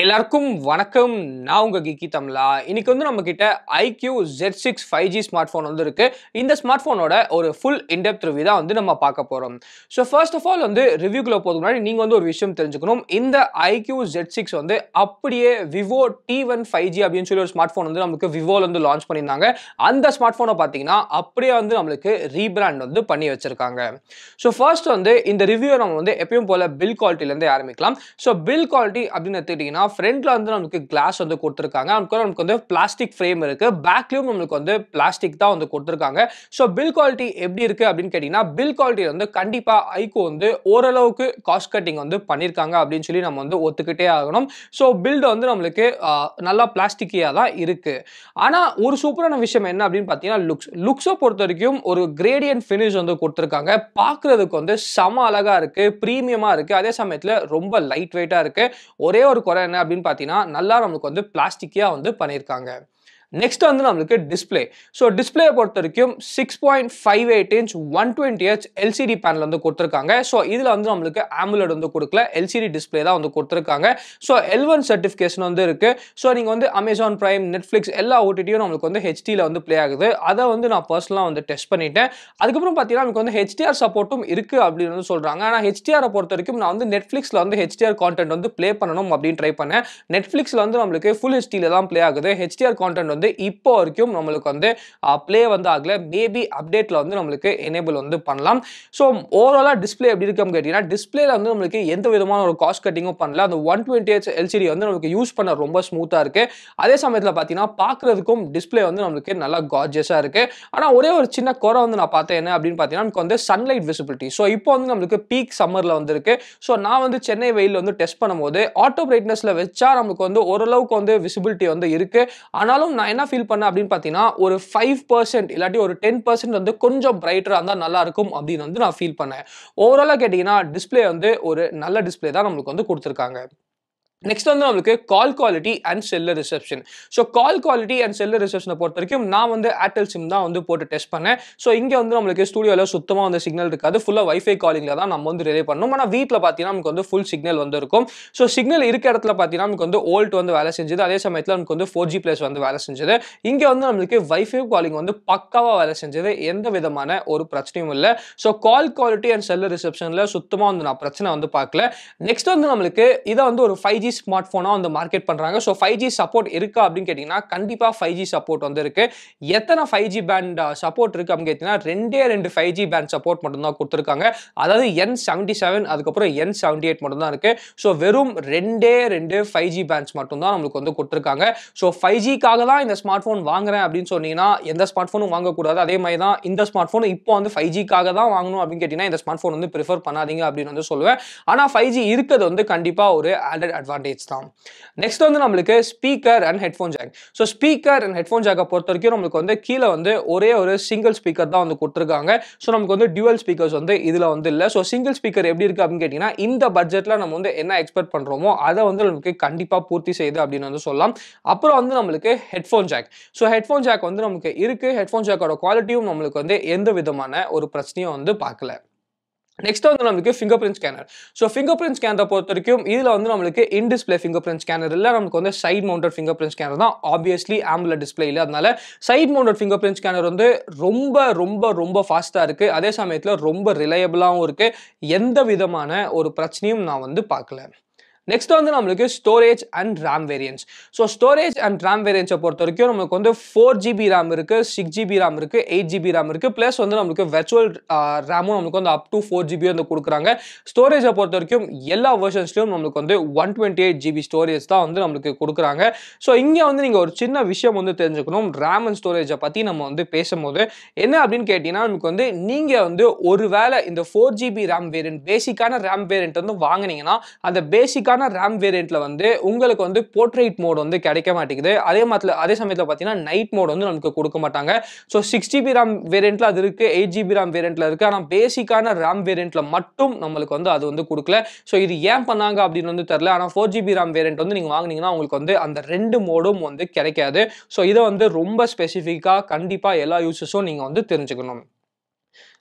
எல்லாருக்கும் வணக்கம் நான் உங்க கிக்கி தமிழா இன்னைக்கு வந்து நம்ம கிட்ட iQOO Z six five G smart phone வந்து இருக்கு இந்த ஸ்மார்ட் ஃபோனோட ஒரு ஃபுல் இன்டெப்த் ரிவ்யூ தான் வந்து நம்ம பார்க்க போறோம் ஸோ ஃபர்ஸ்ட் ஆஃப் ஆல் வந்து ரிவ்யூக்குள்ள போதுக்கு முன்னாடி நீங்க வந்து ஒரு விஷயம் தெரிஞ்சுக்கணும் இந்த ஐக்யூ ஜெட் சிக்ஸ் வந்து அப்படியே Vivo T one five G அப்படின்னு சொல்லி ஒரு ஸ்மார்ட் ஃபோன் வந்து நமக்கு விவோல வந்து லான்ச் பண்ணியிருந்தாங்க அந்த ஸ்மார்ட் ஃபோனை பார்த்தீங்கன்னா அப்படியே வந்து நம்மளுக்கு ரீபிராண்ட் வந்து பண்ணி வச்சிருக்காங்க ஸோ ஃபர்ஸ்ட் வந்து இந்த ரிவ்யூ நம்ம வந்து எப்பயும் போல பில் குவாலிட்டிலேருந்து ஆரம்பிக்கலாம் ஸோ பில் குவாலிட்டி அப்படின்னு எடுத்துக்கிட்டிங்கன்னா ஃப்ரண்ட்ல வந்து நமக்கு கிளாஸ் வந்து கொடுத்துருக்காங்க நமக்கு நமக்கு வந்து பிளாஸ்டிக் ஃப்ரேம் இருக்கு பேக்லயும் நம்மளுக்கு வந்து பிளாஸ்டிக் தான் வந்து கொடுத்துருக்காங்க ஸோ பில் குவாலிட்டி எப்படி இருக்கு அப்படின்னு கேட்டிங்கன்னா பில் குவாலிட்டி வந்து கண்டிப்பாக ஐகோ வந்து ஓரளவுக்கு காஸ்ட் கட்டிங் வந்து பண்ணியிருக்காங்க அப்படின்னு சொல்லி நம்ம வந்து ஒத்துக்கிட்டே ஆகணும் ஸோ பில்டு வந்து நம்மளுக்கு ஆஹ், நல்லா பிளாஸ்டிக்கியாக தான் இருக்கு ஆனால் ஒரு சூப்பரான விஷயம் என்ன அப்படின்னு பார்த்தீங்கன்னா லுக்ஸ் லுக்ஸை பொறுத்த வரைக்கும் ஒரு கிரேடியன்ட் ஃபினிஷ் வந்து கொடுத்துருக்காங்க பார்க்குறதுக்கு வந்து செம அழகா இருக்கு ப்ரீமியமாக இருக்கு அதே சமயத்தில் ரொம்ப லைட் வெயிட்டாக இருக்கு ஒரே ஒரு குறை என்ன அப்படின்னு பார்த்தீங்கன்னா நல்லா நம்மளுக்கு வந்து பிளாஸ்டிக்கியாக வந்து பண்ணியிருக்காங்க நெக்ஸ்ட் வந்து நம்மளுக்கு டிஸ்பிளே ஸோ டிஸ்பிளே பொறுத்த வரைக்கும் six point five eight inch one twenty H LCD panel வந்து கொடுத்துருக்காங்க ஸோ இதில் வந்து நம்மளுக்கு ஆமுலட் வந்து கொடுக்கல எல்சிடி டிஸ்பிளே தான் வந்து கொடுத்துருக்காங்க ஸோ எல் ஒன் சர்டிஃபிகேஷன் வந்து இருக்கு ஸோ நீங்கள் வந்து அமேசான் பிரைம் நெட்ஃப்ளிக்ஸ் எல்லா ஓடிடியும் நம்மளுக்கு வந்து ஹெச்டியில் வந்து ப்ளே ஆகுது அதை வந்து நான் பர்சனலாக வந்து டெஸ்ட் பண்ணிட்டேன் அதுக்கப்புறம் பார்த்தீங்கன்னா நமக்கு வந்து ஹெச்டிஆர் சப்போர்ட்டும் இருக்குது அப்படின்னு வந்து சொல்கிறாங்க ஆனால் ஹெச்டிஆரை பொறுத்த வரைக்கும் நான் வந்து நெட்ஃப்ளிக்ஸில் வந்து ஹெச்டிஆர் கான்டென்ட் வந்து ப்ளே பண்ணணும் அப்படின்னு ட்ரை பண்ணேன் நெட்ஃப்ளிக்ஸில் வந்து நம்மளுக்கு ஃபுல் ஹெச்டியில் தான் ப்ளே ஆகுது ஹெச்டிஆர் கான்டென்ட் வந்து இப்போ வரைக்கும் நம்மளுக்கு வந்து ப்ளே வந்து ஆகல மேபி அப்டேட்டில் வந்து நம்மளுக்கு எனேபிள் வந்து பண்ணலாம் ஸோ ஓவராலாக டிஸ்பிளே எப்படி இருக்குன்னு கேட்டிங்கன்னா டிஸ்பிளேல வந்து நம்மளுக்கு எந்த விதமான ஒரு காஸ்ட் கட்டிங்கும் பண்ணல அந்த ஒன் டுவெண்ட்டி ஹெச் எல்சிடி வந்து நமக்கு யூஸ் பண்ண ரொம்ப ஸ்மூத்தாக இருக்கு அதே சமயத்தில் பார்த்தீங்கன்னா பார்க்குறதுக்கும் டிஸ்பிளே வந்து நம்மளுக்கு நல்லா கார்ஜியஸாக இருக்கு ஆனால் ஒரே ஒரு சின்ன குறை வந்து நான் பார்த்தேன் என்ன அப்படின்னு பார்த்தீங்கன்னா நமக்கு வந்து சன்லைட் விசிபிலிட்டி ஸோ இப்போ வந்து நம்மளுக்கு பீக் சம்மரில் வந்திருக்கு ஸோ நான் வந்து சென்னை வெயில் வந்து டெஸ்ட் பண்ணும்போது ஆட்டோ பிரைட்னஸில் வச்சா நமக்கு வந்து ஓரளவுக்கு வந்து விசிபிலிட்டி வந்து இருக்கு ஆனாலும் நான் என்ன ஃபீல் பண்ணேன் அப்படின்னு பார்த்தீங்கன்னா ஒரு ஃபைவ் பர்சன்ட் இல்லாட்டி ஒரு டென் பர்சன்ட் வந்து கொஞ்சம் பிரைட்டராக இருந்தால் நல்லா இருக்கும் அப்படின்னு வந்து நான் ஃபீல் பண்ணேன் ஓவராலாக கேட்டிங்கன்னா டிஸ்பிளே வந்து ஒரு நல்ல டிஸ்பிளே தான் நம்மளுக்கு வந்து கொடுத்துருக்காங்க நெக்ஸ்ட் வந்து நம்மளுக்கு call quality and cellular reception so call quality and cellular ரிசப்ஷனை பொறுத்த வரைக்கும் நான் வந்து ஏர்டெல் சிம் தான் வந்து போட்டு டெஸ்ட் பண்ணேன் ஸோ இங்கே வந்து நம்மளுக்கு ஸ்டூடியோவில் சுத்தமாக வந்து சிக்னல் இருக்காது ஃபுல்லாக வைஃபை காலிங்கில் தான் நம்ம வந்து ரிலே பண்ணணும் ஆனால் வீட்டில் பார்த்தீங்கன்னா நமக்கு வந்து ஃபுல் சிக்னல் வந்து இருக்கும் ஸோ சிக்னல் இருக்க இடத்துல பார்த்தீங்கன்னா நமக்கு வந்து ஓல்ட் வந்து வேலை செஞ்சது அதே சமயத்தில் நமக்கு வந்து ஃபோர் ஜி ப்ளஸ் வந்து வேலை செஞ்சது இங்கே வந்து நம்மளுக்கு வைஃபை காலிங் வந்து பக்காவாக வேலை செஞ்சது எந்த விதமான ஒரு பிரச்சனையும் இல்லை so call quality and cellular ரிசப்ஷனில் சுத்தமாக வந்து நான் பிரச்சனை வந்து பார்க்கல நெக்ஸ்ட் வந்து நம்மளுக்கு இதை வந்து ஒரு ஃபைவ் ஜி ஸ்மார்ட் ஃபோனாக வந்து மார்க்கெட் பண்ணுறாங்க ஸோ ஃபைவ் ஜி சப்போர்ட் இருக்கா அப்படின்னு கேட்டிங்கன்னா கண்டிப்பாக ஃபைவ் ஜி சப்போர்ட் வந்து இருக்கு எத்தனை ஃபைவ் ஜி பேண்ட் சப்போர்ட் இருக்கு அப்படின்னு கேட்டிங்கன்னா ரெண்டே ரெண்டு ஃபைவ் ஜி பேண்ட் சப்போர்ட் மட்டும்தான் கொடுத்துருக்காங்க அதாவது என் செவன்டி செவன் அதுக்கப்புறம் என் செவன்டி எயிட் மட்டும் தான் இருக்கு ஸோ வெறும் ரெண்டே ரெண்டு ஃபைவ் ஜி பேண்ட்ஸ் மட்டும் தான் நம்மளுக்கு வந்து கொடுத்துருக்காங்க ஸோ ஃபைவ் ஜிக்காக தான் இந்த ஸ்மார்ட் ஃபோன் வாங்குறேன் அப்படின்னு சொன்னீங்கன்னா எந்த ஸ்மார்ட் ஃபோனும் வாங்கக்கூடாது அதே மாதிரி தான் இந்த ஸ்மார்ட் ஃபோன் இப்போ வந்து ஃபைவ் ஜிக்காக தான் வாங்கணும் அப்படின்னு கேட்டிங்கன்னா இந்த ஸ்மார்ட் ஃபோன் வந்து ப்ரிஃபர் பண்ணாதீங்க அப்படின்னு வந்து சொல்லுவேன் ஆனால் ஃபைவ் ஜி இருக்கிறது வந்து கண்டிப்பாக ஒரு ஆடட் அட்வான்டேஜ் தான் நெக்ஸ்ட் வந்து நம்மளுக்கு speaker and headphone jack so speaker and headphone ஜாக்கை பொறுத்த வரைக்கும் நம்மளுக்கு வந்து கீழே வந்து ஒரே ஒரு சிங்கிள் ஸ்பீக்கர் தான் வந்து கொடுத்துருக்காங்க ஸோ நமக்கு வந்து டியூவல் ஸ்பீக்கர்ஸ் வந்து இதில் வந்து இல்லை ஸோ சிங்கிள் ஸ்பீக்கர் எப்படி இருக்குது அப்படின்னு கேட்டிங்கன்னா இந்த பட்ஜெட்டில் நம்ம வந்து என்ன எக்ஸ்பெக்ட் பண்ணுறோமோ அதை வந்து நமக்கு கண்டிப்பாக பூர்த்தி செய்யுது அப்படின்னு வந்து சொல்லலாம் அப்புறம் வந்து நம்மளுக்கு headphone jack so headphone jack வந்து நமக்கு இருக்குது ஹெட்ஃபோன் ஜாக்கோட குவாலிட்டியும் நம்மளுக்கு வந்து எந்த விதமான ஒரு பிரச்சனையும் வந்து பார்க்கல நெக்ஸ்ட் வந்து நம்மளுக்கு fingerprint scanner so fingerprint ஸ்கேனரை பொறுத்த வரைக்கும் இதில் வந்து நம்மளுக்கு in display fingerprint scanner இல்லை நமக்கு வந்து side mounted fingerprint scanner தான் ஆப்வியஸ்லி ஆம்புலர் டிஸ்பிளே இல்லை அதனால side mounted fingerprint scanner வந்து ரொம்ப ரொம்ப ரொம்ப ஃபாஸ்ட்டாக இருக்குது அதே சமயத்தில் ரொம்ப ரிலையபிளாகவும் இருக்குது எந்த விதமான ஒரு பிரச்சனையும் நான் வந்து பார்க்கல நெக்ஸ்ட் வந்து நம்மளுக்கு storage and RAM variants so storage and RAM வேரியன்ஸை பொறுத்த வரைக்கும் நம்மளுக்கு வந்து ஃபோர் ஜிபி ரேம் இருக்குது சிக்ஸ் ஜிபி ரேம் இருக்குது எயிட் ஜிபி ரேம் இருக்குது ப்ளஸ் வந்து நம்மளுக்கு வெர்ச்சுவல் ரேமும் நம்மளுக்கு வந்து அப் டு ஃபோர் ஜிபி வந்து கொடுக்குறாங்க ஸ்டோரேஜை பொறுத்த வரைக்கும் எல்லா வெர்ஷன்ஸ்லையும் நம்மளுக்கு வந்து one twenty eight GB storage தான் வந்து நம்மளுக்கு கொடுக்குறாங்க ஸோ இங்கே வந்து நீங்கள் ஒரு சின்ன விஷயம் வந்து தெரிஞ்சுக்கணும் ரேம் அண்ட் ஸ்டோரேஜை பற்றி நம்ம வந்து பேசும்போது என்ன அப்படின்னு கேட்டிங்கன்னா நமக்கு வந்து நீங்கள் வந்து ஒரு வேளை இந்த ஃபோர் ஜிபி ரேம் வேரியன்ட் பேசிக்கான ரேம் வேரியன்ட் வந்து வாங்கினீங்கன்னா அந்த பேசிக்கான ரேம் வேரியண்ட்ல வந்து உங்களுக்கு வந்து போர்ட்ரைட் மோட் வந்து கிடைக்க மாட்டேங்குது அதே மாதிரி அதே சமயத்தில் பார்த்தீங்கன்னா நைட் மோட் வந்து நமக்கு கொடுக்க மாட்டாங்க ஸோ சிக்ஸ் ஜிபி ரேம் வேரியண்ட்ல அது இருக்கு எயிட் ஜிபி ரேம் வேரியண்ட்ல இருக்கு ஆனால் பேசிக்கான ரேம் வேரியண்ட்ல மட்டும் நம்மளுக்கு வந்து அது வந்து கொடுக்கல ஸோ இது ஏன் பண்ணாங்க அப்படின்னு வந்து தெரில ஆனால் ஃபோர் ஜிபி ரேம் வேரியண்ட் வந்து நீங்கள் வாங்கினீங்கன்னா உங்களுக்கு வந்து அந்த ரெண்டு மோடும் வந்து கிடைக்காது ஸோ இதை வந்து ரொம்ப ஸ்பெசிஃபிக்காக கண்டிப்பாக எல்லா யூசஸும் நீங்கள் வந்து தெரிஞ்சுக்கணும்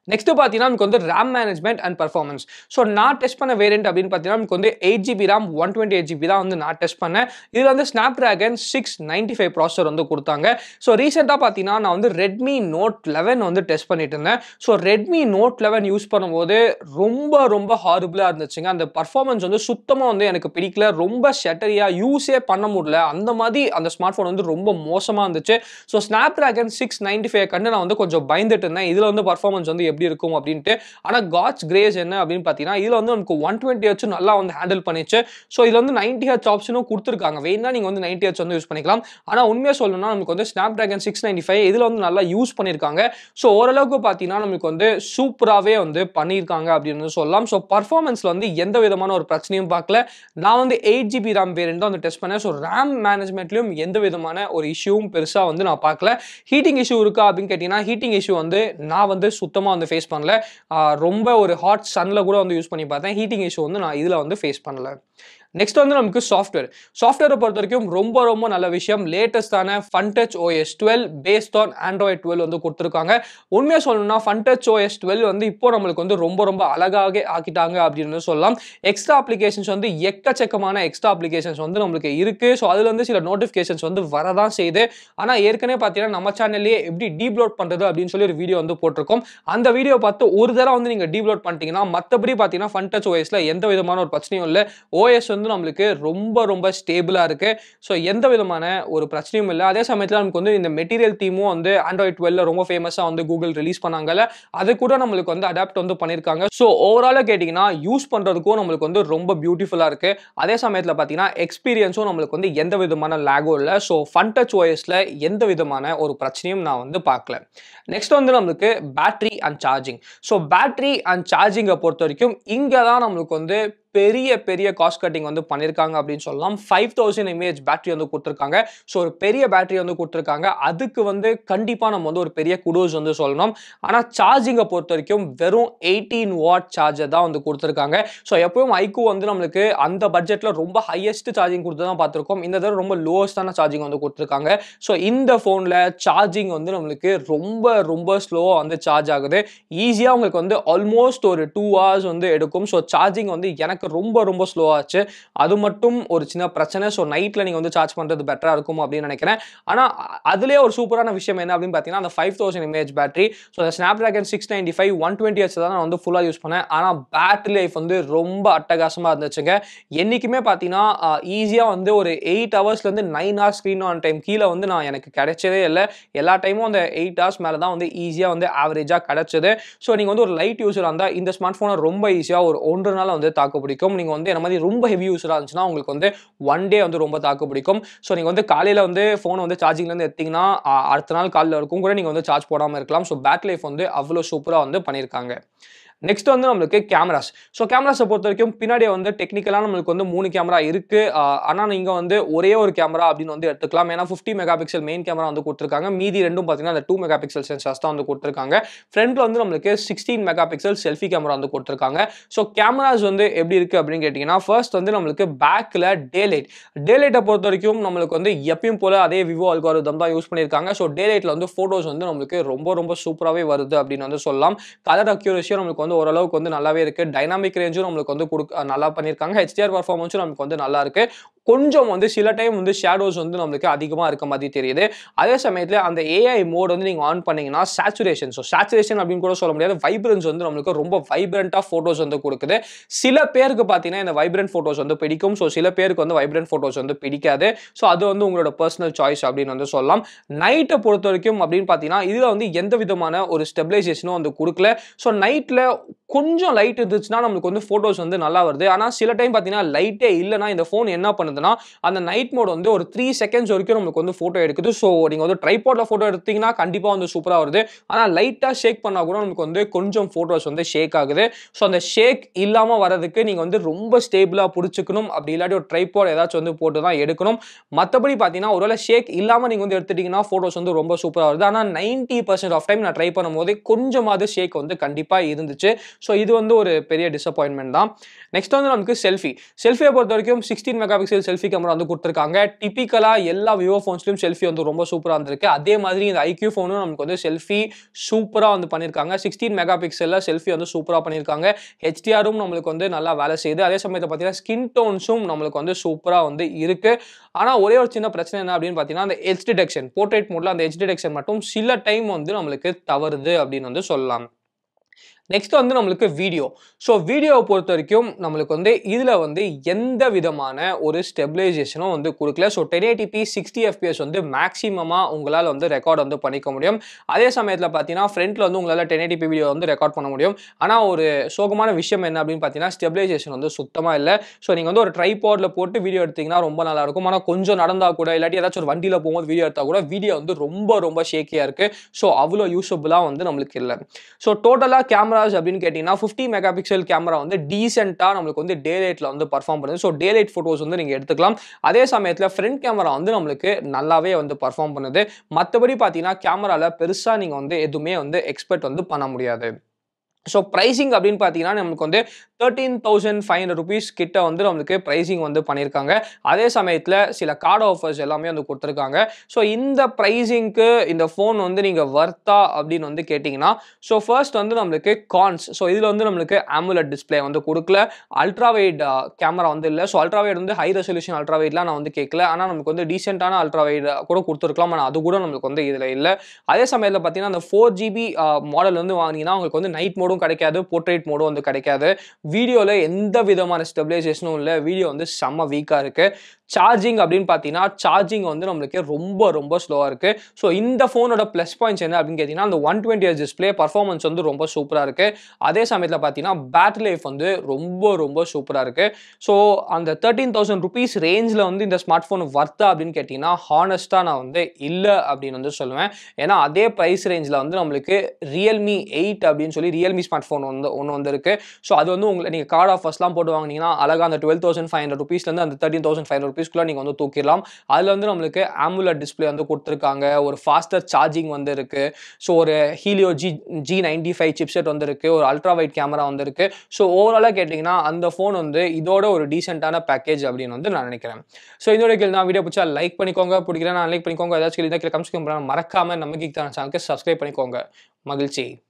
நெக்ஸ்ட் பார்த்தீங்கன்னா நமக்கு வந்து RAM management and performance so நான் டெஸ்ட் பண்ண வேரியன்ட் அப்படின்னு பார்த்தீங்கன்னா நமக்கு வந்து eight GB RAM one twenty eight GB தான் வந்து நான் டெஸ்ட் பண்ணேன் இதில் வந்து Snapdragon six ninety five processor வந்து கொடுத்தாங்க ஸோ ரீசெண்டாக பார்த்தீங்கன்னா நான் வந்து ரெட்மி நோட் லெவன் வந்து டெஸ்ட் பண்ணிட்டு இருந்தேன் so Redmi note eleven use பண்ணும்போது ரொம்ப ரொம்ப ஹாரிபிளாக இருந்துச்சுங்க அந்த பர்ஃபார்மன்ஸ் வந்து சுத்தமாக வந்து எனக்கு பிடிக்கல ரொம்ப ஷட்டரியாக யூஸே பண்ண முடியல அந்த மாதிரி அந்த ஸ்மார்ட் ஃபோன் வந்து ரொம்ப மோசமாக இருந்துச்சு so Snapdragon six ninety five கண்டு நான் வந்து கொஞ்சம் பயந்துட்டு இருந்தேன் இதில் வந்து பர்ஃபார்மன்ஸ் வந்து எப்படி இருக்கும் அப்படின்ட்டு ஆனால் காட்ஸ் கிரேஸ் என்ன அப்படின்னு பார்த்தீங்கன்னா இதில் வந்து நமக்கு ஒன் டுவெண்ட்டி ஹெச் நல்லா வந்து ஹேண்டில் பண்ணிச்சு ஸோ இதில் வந்து நைன்டி ஹெச் ஆப்ஷனும் கொடுத்துருக்காங்க வேணா நீங்கள் வந்து நைன்டி ஹெச் வந்து யூஸ் பண்ணிக்கலாம் ஆனால் உண்மையாக சொல்லணும்னா நமக்கு வந்து Snapdragon six ninety five இதில் வந்து நல்லா யூஸ் பண்ணியிருக்காங்க ஸோ ஓரளவுக்கு பார்த்தீங்கன்னா நமக்கு வந்து சூப்பராகவே வந்து பண்ணியிருக்காங்க அப்படின்னு வந்து சொல்லலாம் ஸோ பர்ஃபார்மன்ஸில் வந்து எந்த விதமான ஒரு பிரச்சனையும் பார்க்கல நான் வந்து எயிட் ஜிபி ரேம் வேரியன்ட் தான் வந்து டெஸ்ட் பண்ணேன் ஸோ ரேம் மேனேஜ்மெண்ட்லையும் எந்த விதமான ஒரு இஷ்யூவும் பெருசாக வந்து நான் பார்க்கல ஹீட்டிங் இஷ்யூ இருக்கா அப்படின்னு கேட்டிங்கன்னா ஹீட்டிங் இஷ்யூ வந்து நான் வந்து சுத்தமாக வந்து ஃபேஸ் பண்ணல ஆஹ் ரொம்ப ஒரு ஹாட் சன்னில் கூட வந்து யூஸ் பண்ணி பார்த்தேன் ஹீட்டிங் இஷ்யூ வந்து நான் இதில் வந்து ஃபேஸ் பண்ணல நெக்ஸ்ட் வந்து நமக்கு சாஃப்ட்வேர் சாஃப்ட்வேரை பொறுத்த வரைக்கும் ரொம்ப ரொம்ப நல்ல விஷயம் லேட்டஸ்டான Funtouch OS twelve based on Android twelve வந்து கொடுத்துருக்காங்க உண்மையாக சொல்லணும்னா ஃபன்டச் ஓஎஸ் டுவெல் வந்து இப்போ நம்மளுக்கு வந்து ரொம்ப ரொம்ப அழகாக ஆக்கிட்டாங்க அப்படின்னு சொல்லலாம் எக்ஸ்ட்ரா அப்ளிகேஷன்ஸ் வந்து எக்கச்சக்கமான எக்ஸ்ட்ரா அப்ளிகேஷன்ஸ் வந்து நம்மளுக்கு இருக்கு ஸோ அதுல இருந்து சில நோட்டிஃபிகேஷன்ஸ் வந்து வரதான் செய்யுது ஆனால் ஏற்கனவே பார்த்தீங்கன்னா நம்ம சேனல்லேயே எப்படி டீப்லோட் பண்ணுறது அப்படின்னு சொல்லி ஒரு வீடியோ வந்து போட்டிருக்கோம் அந்த வீடியோ பார்த்து ஒரு தடவை வந்து நீங்கள் டீப்லோட் பண்ணிட்டீங்கன்னா மற்றபடி பார்த்தீங்கன்னா ஃபன்டச் ஓஎஸ்ல எந்த விதமான ஒரு பிரச்சனையும் இல்லை ஓஎஸ் வந்து நம்மளுக்கு ரொம்ப ரொம்ப ஸ்டேபிளாக இருக்கு ஸோ எந்த விதமான ஒரு பிரச்சனையும் இல்லை அதே சமயத்தில் நமக்கு வந்து இந்த மெட்டீரியல் தீமும் வந்து ஆண்ட்ராய்ட் டுவெல்ல ரொம்ப ஃபேமஸாக வந்து கூகுள் ரிலீஸ் பண்ணாங்கல்ல அது கூட நம்மளுக்கு வந்து அடாப்ட் வந்து பண்ணியிருக்காங்க ஸோ ஓவராலாக கேட்டிங்கன்னா யூஸ் பண்ணுறதுக்கும் நம்மளுக்கு வந்து ரொம்ப பியூட்டிஃபுல்லாக இருக்கு அதே சமயத்தில் பார்த்தீங்கன்னா எக்ஸ்பீரியன்ஸும் நம்மளுக்கு வந்து எந்த விதமான லேகும் இல்லை ஸோ ஃபன் டச் ஓஎஸ்ல எந்த விதமான ஒரு பிரச்சனையும் நான் வந்து பார்க்கல நெக்ஸ்ட் வந்து நம்மளுக்கு battery and charging so battery and சார்ஜிங்கை பொறுத்த வரைக்கும் இங்கே தான் நம்மளுக்கு வந்து பெரிய பெரிய காஸ்ட் கட்டிங் வந்து பண்ணியிருக்காங்க அப்படின்னு சொல்லலாம் ஃபைவ் தௌசண்ட் எம்ஏஹெச் பேட்டரி வந்து கொடுத்துருக்காங்க ஸோ ஒரு பெரிய பேட்டரி வந்து கொடுத்துருக்காங்க அதுக்கு வந்து கண்டிப்பாக நம்ம வந்து ஒரு பெரிய குடோஸ் வந்து சொல்லணும் ஆனால் சார்ஜிங்கை பொறுத்த வரைக்கும் வெறும் எயிட்டீன் வாட் சார்ஜர் தான் வந்து கொடுத்துருக்காங்க ஸோ எப்பவும் ஐக்கு வந்து நம்மளுக்கு அந்த பட்ஜெட்டில் ரொம்ப ஹையஸ்ட் சார்ஜிங் கொடுத்து தான் பார்த்துருக்கோம் இந்த தடவை ரொம்ப லோவஸ்டான சார்ஜிங் வந்து கொடுத்துருக்காங்க ஸோ இந்த ஃபோனில் சார்ஜிங் வந்து நம்மளுக்கு ரொம்ப ரொம்ப ஸ்லோவாக வந்து சார்ஜ் ஆகுது ஈஸியாக உங்களுக்கு வந்து ஆல்மோஸ்ட் ஒரு டூ ஹவர்ஸ் வந்து எடுக்கும் ஸோ சார்ஜிங் வந்து எனக்கு ரொம்ப ரொம்ப ஸ்லோ ஆச்சு அது மட்டும் ஒரு சின்ன பிரச்சனை ஸோ நைட்டில் நீங்கள் வந்து சார்ஜ் பண்ணுறது பெட்டராக இருக்கும் அப்படின்னு நினைக்கிறேன் ஆனால் அதுலேயே ஒரு சூப்பரான விஷயம் என்ன அப்படின்னு பார்த்தீங்கன்னா அந்த five thousand mAh battery so அந்த Snapdragon six ninety five one twenty H தான் நான் வந்து ஃபுல்லாக யூஸ் பண்ணேன் ஆனால் பேட்டரி லைஃப் வந்து ரொம்ப அட்டகாசமாக இருந்துச்சுங்க என்றைக்குமே பார்த்தீங்கன்னா ஈஸியாக வந்து ஒரு எயிட் ஹவர்ஸ்லேருந்து nine hours screen on time கீழே வந்து நான் எனக்கு கிடைச்சதே இல்லை எல்லா டைமும் அந்த எயிட் ஹவர்ஸ் மேலே தான் வந்து ஈஸியாக வந்து ஆவரேஜாக கிடச்சிது ஸோ நீங்கள் வந்து ஒரு லைட் யூஸராக இருந்தால் இந்த ஸ்மார்ட் ஃபோனை ரொம்ப ஈஸியாக ஒரு ஒன்றரை நாள் வந்து தாக்கு பிடிக்கும் நீங்கள் வந்து என்ன மாதிரி ரொம்ப ஹெவி யூஸராக இருந்துச்சுன்னா உங்களுக்கு வந்து ஒன் டே வந்து ரொம்ப தாக்கு பிடிக்கும் ஸோ நீங்கள் வந்து காலையில் வந்து ஃபோனை வந்து சார்ஜிங்லேருந்து எடுத்தீங்கன்னா ஆ, அடுத்த நாள் காலையில் இருக்கும் கூட நீங்கள் வந்து சார்ஜ் போடாமல் இருக்கலாம் ஸோ பேட்டரி லைஃப் வந்து அவ்வளோ சூப்பராக வந்து பண்ணியிருக்காங்க நெக்ஸ்ட் வந்து நம்மளுக்கு கேமராஸ் ஸோ கேமராஸை பொறுத்த வரைக்கும் பின்னாடி வந்து டெக்னிக்கலாக நம்மளுக்கு வந்து மூணு கேமரா இருக்கு ஆனால் நீங்கள் வந்து ஒரே ஒரு கேமரா அப்படின்னு வந்து எடுத்துக்கலாம் ஏன்னா fifty megapixel main camera வந்து கொடுத்துருக்காங்க மீதி ரெண்டும் பார்த்தீங்கன்னா அந்த டூ மெகா பிக்சல் சென்சார்ஸ் தான் வந்து கொடுத்துருக்காங்க ஃப்ரண்ட்ல வந்து நம்மளுக்கு sixteen megapixel selfie camera வந்து கொடுத்துருக்காங்க ஸோ கேமராஸ் வந்து எப்படி இருக்கு அப்படின்னு கேட்டிங்கன்னா ஃபர்ஸ்ட் வந்து நம்மளுக்கு பேக்கில் டே லைட் டே லைட்டை பொறுத்த வரைக்கும் நம்மளுக்கு வந்து எப்பயும் போல அதே விவோ அல்காரிதம் தான் யூஸ் பண்ணியிருக்காங்க ஸோ டே லைட்டில் வந்து ஃபோட்டோஸ் வந்து நம்மளுக்கு ரொம்ப ரொம்ப சூப்பராகவே வருது அப்படின்னு வந்து சொல்லலாம் கலர் அக்யூரேசியும் நம்மளுக்கு வந்து ஓரளவுக்கு வந்து நல்லாவே இருக்கு டைனாமிக் ரேஞ்சும் நம்மளுக்கு வந்து கொடுக்க நல்லா பண்ணியிருக்காங்க ஹெச்டிஆர் பர்ஃபார்மன்ஸும் நமக்கு வந்து நல்லா இருக்கு கொஞ்சம் வந்து சில டைம் வந்து ஷேடோஸ் வந்து நம்மளுக்கு அதிகமாக இருக்க மாதிரி தெரியுது அதே சமயத்தில் அந்த ஏஐ மோட் வந்து நீங்கள் ஆன் பண்ணீங்கன்னா சேச்சுரேஷன் ஸோ சேச்சுரேஷன் அப்படின்னு கூட சொல்ல முடியாது வைப்ரன்ஸ் வந்து நம்மளுக்கு ரொம்ப வைப்ரண்ட்டாக ஃபோட்டோஸ் வந்து கொடுக்குது சில பேருக்கு பார்த்தீங்கன்னா இந்த வைப்ரண்ட் ஃபோட்டோஸ் வந்து பிடிக்கும் ஸோ சில பேருக்கு வந்து வைப்ரண்ட் ஃபோட்டோஸ் வந்து பிடிக்காது ஸோ அது வந்து உங்களோட பர்சனல் சாய்ஸ் அப்படின்னு வந்து சொல்லலாம் நைட்டை பொறுத்த வரைக்கும் அப்படின்னு பார்த்தீங்கன்னா இதில் வந்து எந்த விதமான ஒரு ஸ்டெபிலைசேஷனும் வந்து கொடுக்கல ஸோ நைட்டில் கொஞ்சம் லைட் இருந்துச்சுன்னா நம்மளுக்கு வந்து ஃபோட்டோஸ் வந்து நல்லா வருது ஆனால் சில டைம் பார்த்தீங்கன்னா லைட்டே இல்லைனா இந்த ஃபோன் என்ன பண்ணுதுன்னா அந்த நைட் மோட் வந்து ஒரு த்ரீ செகண்ட்ஸ் வரைக்கும் நம்மளுக்கு வந்து ஃபோட்டோ எடுக்குது ஸோ நீங்கள் வந்து ட்ரைபாட்ல ஃபோட்டோ எடுத்தீங்கன்னா கண்டிப்பாக வந்து சூப்பராக வருது ஆனால் லைட்டாக ஷேக் பண்ணால் கூட நமக்கு வந்து கொஞ்சம் ஃபோட்டோஸ் வந்து ஷேக் ஆகுது ஸோ அந்த ஷேக் இல்லாமல் வரதுக்கு நீங்கள் வந்து ரொம்ப ஸ்டேபிளாக பிடிச்சிக்கணும் அப்படி இல்லாட்டி ஒரு ட்ரைபாட் ஏதாச்சும் வந்து போட்டு தான் எடுக்கணும் மற்றபடி பார்த்தீங்கன்னா ஒருவேளை ஷேக் இல்லாமல் நீங்கள் வந்து எடுத்துட்டீங்கன்னா ஃபோட்டோஸ் வந்து ரொம்ப சூப்பராக வருது ஆனால் நைன்ட்டி பர்சன்ட் ஆஃப் டைம் நான் ட்ரை பண்ணும்போது கொஞ்சமாவது ஷேக் வந்து கண்டிப்பாக இருந்துச்சு ஸோ இது வந்து ஒரு பெரிய டிசப்பாயின்மெண்ட் தான் நெக்ஸ்ட் வந்து நமக்கு செல்ஃபி செல்ஃபியை பொறுத்த வரைக்கும் sixteen megapixel selfie camera வந்து கொடுத்துருக்காங்க டிப்பிக்கலாக எல்லா விவோ ஃபோன்ஸ்லையும் செல்ஃபி வந்து ரொம்ப சூப்பராக இருந்திருக்கு அதே மாதிரி இந்த ஐக்யூ ஃபோனும் நமக்கு வந்து செல்ஃபி சூப்பராக வந்து பண்ணியிருக்காங்க சிக்ஸ்டீன் மெகா பிக்சலில் செல்ஃபி வந்து சூப்பராக பண்ணியிருக்காங்க ஹெச்டிஆரும் நம்மளுக்கு வந்து நல்லா வேலை செய்யுது அதே சமயத்தில் பார்த்தீங்கன்னா ஸ்கின் டோன்ஸும் நம்மளுக்கு வந்து சூப்பராக வந்து இருக்குது ஆனால் ஒரே ஒரு சின்ன பிரச்சனை என்ன அப்படின்னு பார்த்தீங்கன்னா அந்த எச் டிடெக்ஷன் போர்ட்ரேட் மோடில் அந்த எச் டிடெக்ஷன் மட்டும் சில டைம் வந்து நம்மளுக்கு தவறுது அப்படின்னு வந்து சொல்லலாம் நெக்ஸ்ட் வந்து நம்மளுக்கு வீடியோ ஸோ வீடியோவை பொறுத்த வரைக்கும் நம்மளுக்கு வந்து இதில் வந்து எந்த விதமான ஒரு ஸ்டெபிலைசேஷனும் வந்து கொடுக்கல so ten eighty p sixty FPS வந்து மேக்ஸிமமாக உங்களால் வந்து ரெக்கார்ட் வந்து பண்ணிக்க முடியும் அதே சமயத்தில் பார்த்தீங்கன்னா ஃப்ரண்ட்டில் வந்து உங்களால் டென் ஏடிபி வீடியோ வந்து ரெக்கார்ட் பண்ண முடியும் ஆனால் ஒரு சோகமான விஷயம் என்ன அப்படின்னு பார்த்தீங்கன்னா ஸ்டெபிலைசேஷன் வந்து சுத்தமாக இல்லை ஸோ நீங்கள் வந்து ஒரு ட்ரைபாடில் போட்டு வீடியோ எடுத்தீங்கன்னா ரொம்ப நல்லா இருக்கும் ஆனால் கொஞ்சம் நடந்தால் கூட இல்லாட்டி ஏதாச்சும் ஒரு வண்டியில் போகும்போது வீடியோ எடுத்தால் கூட வீடியோ வந்து ரொம்ப ரொம்ப ஷேக்கியாக இருக்குது ஸோ அவ்வளோ யூஸபுளாக வந்து நம்மளுக்கு இல்லை ஸோ டோட்டலாக கேமராஸ் அப்படின்னு கேட்டிங்கன்னா ஃபிஃப்டி மெகா பிக்சல் கேமரா வந்து டீசெண்டாக நம்மளுக்கு வந்து டே லைட்டில் வந்து பர்ஃபார்ம் பண்ணுது ஸோ டே லைட் ஃபோட்டோஸ் வந்து நீங்கள் எடுத்துக்கலாம் அதே சமயத்தில் ஃப்ரண்ட் கேமரா வந்து நம்மளுக்கு நல்லாவே வந்து பர்ஃபார்ம் பண்ணுது மற்றபடி பார்த்தீங்கன்னா கேமராவில் பெருசாக நீங்கள் வந்து எதுவுமே வந்து எக்ஸ்பெக்ட் வந்து பண்ண முடியாது ஸோ ப்ரைசிங் அப்படின்னு பார்த்தீங்கன்னா நமக்கு வந்து thirteen thousand five hundred rupees கிட்ட வந்து நம்மளுக்கு ப்ரைசிங் வந்து பண்ணியிருக்காங்க அதே சமயத்தில் சில கார்டு ஆஃபர்ஸ் எல்லாமே வந்து கொடுத்துருக்காங்க ஸோ இந்த ப்ரைஸிங்க்கு இந்த ஃபோன் வந்து நீங்கள் வர்த்தா அப்படின்னு வந்து கேட்டிங்கன்னா ஸோ ஃபர்ஸ்ட் வந்து நம்மளுக்கு கான்ஸ் ஸோ இதில் வந்து நம்மளுக்கு ஆமுலட் டிஸ்பிளே வந்து கொடுக்கல அல்ட்ரா வைட் கேமரா வந்து இல்லை ஸோ அல்ட்ரா வைட் வந்து ஹை ரெசல்யூஷன் அல்ட்ரா வைட்லாம் நான் வந்து கேட்கல ஆனால் நமக்கு வந்து டீசெண்டான அல்ட்ரா வைட் கூட கொடுத்துருக்கலாம் ஆனால் அது கூட நம்மளுக்கு வந்து இதில் இல்லை அதே சமயத்தில் பார்த்தீங்கன்னா அந்த ஃபோர் ஜிபி மாடல் வந்து வாங்கினீங்கன்னா உங்களுக்கு வந்து நைட் மோடும் கிடைக்காது போர்ட்ரேட் மோடும் வந்து கிடைக்காது வீடியோவில் எந்த விதமான ஸ்டெபிலைசேஷனும் இல்லை வீடியோ வந்து செம்ம வீக்காக இருக்குது சார்ஜிங் அப்படின்னு பார்த்தீங்கன்னா சார்ஜிங் வந்து நம்மளுக்கு ரொம்ப ரொம்ப ஸ்லோவாக இருக்குது ஸோ இந்த ஃபோனோட ப்ளஸ் பாயிண்ட்ஸ் என்ன அப்படின்னு கேட்டிங்கன்னா அந்த one twenty H display performance வந்து ரொம்ப சூப்பராக இருக்குது அதே சமயத்தில் பார்த்தீங்கன்னா பேட்டரி லைஃப் வந்து ரொம்ப ரொம்ப சூப்பராக இருக்குது ஸோ அந்த தேர்ட்டீன் தௌசண்ட் ருபீஸ் ரேஞ்சில் வந்து இந்த ஸ்மார்ட் ஃபோன் வர்த்தா அப்படின்னு கேட்டிங்கன்னா ஹானஸ்ட்டாக நான் வந்து இல்லை அப்படின்னு வந்து சொல்லுவேன் ஏன்னா அதே ப்ரைஸ் ரேஞ்சில் வந்து நம்மளுக்கு ரியல்மி எயிட் அப்படின்னு சொல்லி ரியல்மி ஸ்மார்ட் ஃபோன் வந்து ஒன்று வந்திருக்கு ஸோ அது வந்து உங்களை நீங்கள் கார்டு ஆஃபர்ஸ்லாம் போட்டு வாங்கினீங்கன்னா அழகாக அந்த டுவெல் தௌசண்ட் ஃபைவ் ஹண்ட்ரட் ருபீஸ்லேருந்து அந்த தேர்ட்டின் தௌசண்ட் ஃபைவ் ஹண்ட்ரட் ருபீஸ்க்குள்ள நீங்கள் வந்து தூக்கிடலாம் அதில் வந்து நம்மளுக்கு ஆமுலர் டிஸ்பிளே வந்து கொடுத்துருக்காங்க ஒரு ஃபாஸ்டர் சார்ஜிங் வந்து இருக்கு ஸோ ஒரு Helio G G ninety five chipset வந்து இருக்கு ஒரு அல்ட்ரா வைட் கேமரா வந்து இருக்கு ஸோ ஓவராலாக கேட்டிங்கன்னா அந்த ஃபோன் வந்து இதோட ஒரு டீசென்டான பேக்கேஜ் அப்படின்னு வந்து நான் நினைக்கிறேன் ஸோ இதோட கேள்வி நான் வீடியோ பிடிச்சா லைக் பண்ணிக்கோங்க பிடிக்கிறேன் நான் லைக் பண்ணிக்கோங்க ஏதாச்சும் கேள்வி தான் கீழே கமெண்ட்ஸ் மறக்காம நம்ம கீக் சேனலுக்கு சப்ஸ்கிரைப் பண்ணிக்கோங்க மகிழ்ச்சி